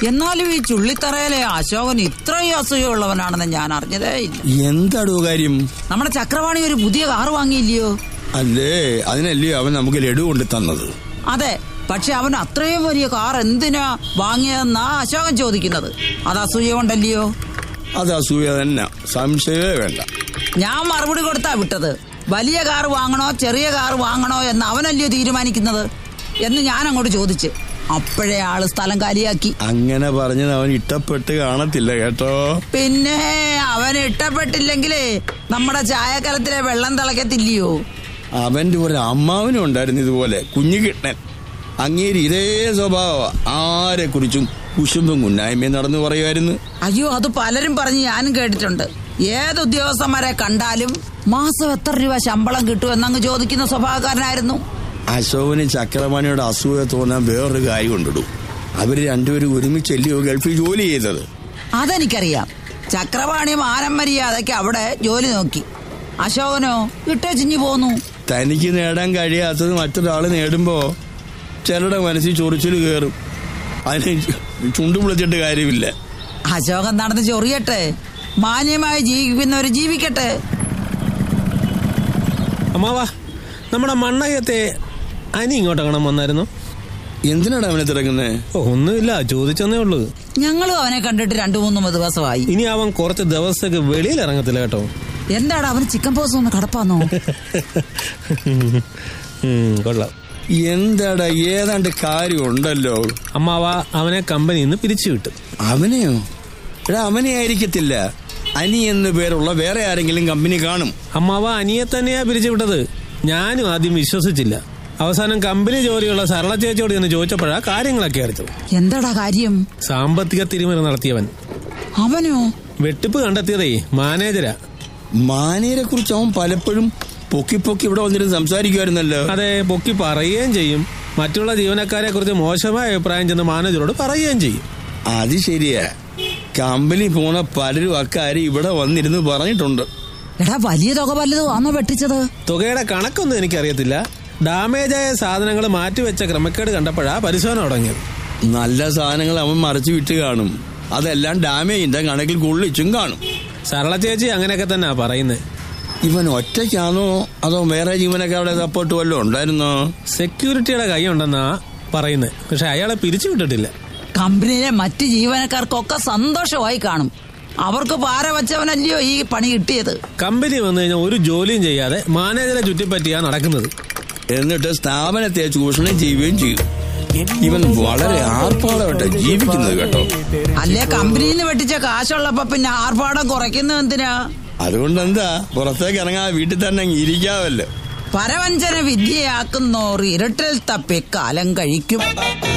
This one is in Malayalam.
എന്നാലും ഈ ചുള്ളിത്തറയിലെ അശോകൻ ഇത്രയും അസൂയുള്ളവനാണെന്ന് ഞാൻ അറിഞ്ഞതേ ഇല്ല എന്താടോ കാര്യം നമ്മുടെ ചക്രവാണി ഒരു പുതിയ കാറ് വാങ്ങിയില്ലയോ അല്ലേ അതിനല്ലയോ അവൻ നമുക്ക് ലഡു കൊണ്ട് തന്നത് അതെ പക്ഷെ അവൻ അത്രയും വലിയ കാർ എന്തിനാ വാങ്ങിയതെന്നാ അശോകൻ ചോദിക്കുന്നത് അത് അസൂയ കൊണ്ടല്ലയോ അത് അസൂയ തന്നെ സംശയമേ വേണ്ട ഞാൻ മറുപടി കൊടുത്താ വിട്ടത് വലിയ കാർ വാങ്ങണോ ചെറിയ കാർ വാങ്ങണോ എന്ന് അവനല്ലയോ തീരുമാനിക്കുന്നത് എന്ന് ഞാൻ അങ്ങോട്ട് ചോദിച്ചു അപ്പോഴേ ആള് സ്ഥലം കാലിയാക്കി അങ്ങനെ പറഞ്ഞത് അവൻ ഇഷ്ടപ്പെട്ട് കാണത്തില്ല കേട്ടോ പിന്നെ അവൻ ഇഷ്ടപ്പെട്ടില്ലെങ്കിലേ നമ്മുടെ ചായക്കലത്തിലെ വെള്ളം തിളക്കത്തില്ലയോ അവന്റെ ഒരു അമ്മാവനും ഉണ്ടായിരുന്നു ഇതുപോലെ കുഞ്ഞുകിട്ടൻ അങ്ങേര് ഇതേ സ്വഭാവ ആരെ കുറിച്ചും കുശുമ്പും കുന്നായ്മയും നടന്നു പറയുമായിരുന്നു അയ്യോ അത് പലരും പറഞ്ഞ് ഞാനും കേട്ടിട്ടുണ്ട് ഏത് ഉദ്യോഗസ്ഥന്മാരെ കണ്ടാലും മാസം എത്ര രൂപ ശമ്പളം കിട്ടുമെന്നങ്ങ് ചോദിക്കുന്ന സ്വഭാവക്കാരനായിരുന്നു അശോകന് ചക്രപാണിയുടെ അസൂയ തോന്നാൻ വേറൊരു കാര്യം കൊണ്ടിടും അവര് രണ്ടുപേരും ഒരുമിച്ചല്ലയോ ഗൾഫിൽ ജോലി ചെയ്തത് അതെനിക്കറിയാം ചക്രപാണി മാനം മര്യാദയ്ക്ക് അവിടെ ജോലി നോക്കി അശോകനോ ഇട്ടേച്ചിഞ്ഞു പോന്നു തനിക്ക് നേടാൻ കഴിയാത്തത് മറ്റൊരാൾ നേടുമ്പോ ചിലരുടെ മനസ്സിൽ ചൊറിച്ചിൽ കയറും അതിന് ചുണ്ടു വിളിച്ചിട്ട് കാര്യമില്ല അശോകൻ നടന്ന് ചൊറിയട്ടെ മാന്യമായി ജീവിക്കുന്നവർ ജീവിക്കട്ടെ അമ്മാവാ നമ്മുടെ മണ്ണകത്തെ അനി ഇങ്ങോട്ട് കാണാൻ വന്നായിരുന്നു എന്തിനാണ് അവനെ തിരക്കുന്നേ ഓ ഒന്നുമില്ല ചോദിച്ചെന്നേ ഉള്ളൂ ഞങ്ങളും അവനെ കണ്ടിട്ട് രണ്ടു മൂന്ന് ദിവസമായി ഇനി അവൻ കുറച്ച് ദിവസത്തേക്ക് വെളിയിൽ ഇറങ്ങത്തില്ല കേട്ടോ എന്താടാ അവന് ചിക്കൻ പോസ് ഒന്ന് കടപ്പാന്നോ ഉം, കൊള്ളാം എന്താടാ ഏതാണ്ട് കാര്യമുണ്ടല്ലോ അമ്മാവ അവനെ കമ്പനിയിൽ നിന്ന് പിരിച്ചു വിട്ടു അവനെയോ എടാ അവനെ ആയിരിക്കത്തില്ല അനി എന്ന് പേരുള്ള വേറെ ആരെങ്കിലും കമ്പനി കാണും അമ്മാവ അനിയെ തന്നെയാ പിരിച്ചു വിട്ടത് ഞാനും ആദ്യം വിശ്വസിച്ചില്ല അവസാനം കമ്പനി ജോലിയുള്ള സരള ചേച്ചിയോട് എന്ന് ചോദിച്ചപ്പോഴാ കാര്യങ്ങളൊക്കെ അറിഞ്ഞത് എന്താടാ കാര്യം സാമ്പത്തിക തിരിമറി നടത്തിയവൻ അവനോ വെട്ടിപ്പ് കണ്ടെത്തിയതേ മാനേജരാ മാനേരെ കുറിച്ച് അവൻ പലപ്പോഴും പൊക്കി പൊക്കി ഇവിടെ വന്നിരുന്ന് സംസാരിക്കുമായിരുന്നല്ലോ അതെ പൊക്കി പറയുകയും ചെയ്യും മറ്റുള്ള ജീവനക്കാരെ കുറിച്ച് മോശമായ അഭിപ്രായം ചെന്ന് മാനേജറോട് പറയുകയും ചെയ്യും അത് ശരിയാ കമ്പനി പോണ പലരും അക്കാര്യം ഇവിടെ വന്നിരുന്ന് പറഞ്ഞിട്ടുണ്ട് എടാ വലിയ തുക വല്ലതോ ആണോ വെട്ടിച്ചത് തുകയുടെ കണക്കൊന്നും എനിക്കറിയത്തില്ല ഡാമേജായ സാധനങ്ങൾ മാറ്റിവെച്ച ക്രമക്കേട് കണ്ടപ്പോഴാ പരിശോധന തുടങ്ങിയത് നല്ല സാധനങ്ങൾ അവൻ മറച്ചു വിട്ട് കാണും അതെല്ലാം ഡാമേജിന്റെ കണക്കിൽ കൊള്ളിച്ചും കാണും സരള ചേച്ചി അങ്ങനെയൊക്കെ തന്നെ പറയുന്നത് ഇവൻ ഒറ്റയ്ക്കാണോ അതോ വേറെ ജീവനക്കാരുടെ സപ്പോർട്ട് വല്ലതും ഉണ്ടായിരുന്നോ സെക്യൂരിറ്റിയുടെ കൈ ഉണ്ടെന്നാ പറയുന്നത് പക്ഷെ അയാളെ പിരിച്ചു വിട്ടിട്ടില്ല കമ്പനിയിലെ മറ്റ് ജീവനക്കാർക്കൊക്കെ സന്തോഷമായി കാണും അവർക്ക് പാര വച്ചവനല്ലയോ ഈ പണി കിട്ടിയത് കമ്പനി വന്നു കഴിഞ്ഞാൽ ഒരു ജോലിയും ചെയ്യാതെ മാനേജറെ ചുറ്റിപ്പറ്റിയാ നടക്കുന്നത് എന്നിട്ട് സ്ഥാപനത്തെ ചൂഷണം ചെയ്യുകയും ചെയ്യും ഇവൻ വളരെ ആർപ്പാടമായിട്ട് ജീവിക്കുന്നത് കേട്ടോ അല്ലേ കമ്പനിയിൽ നിന്ന് വെട്ടിച്ച കാശുള്ളപ്പോ പിന്നെ ആർഭാടം കുറയ്ക്കുന്നത് എന്തിനാ അതുകൊണ്ട് എന്താ പുറത്തേക്ക് ഇറങ്ങാതെ വീട്ടിൽ തന്നെ അങ്ങ് ഇരിക്കാവല്ലോ പരവഞ്ചന വിദ്യയാക്കുന്നോർ ഇരുട്ടിൽ തപ്പി കാലം കഴിക്കും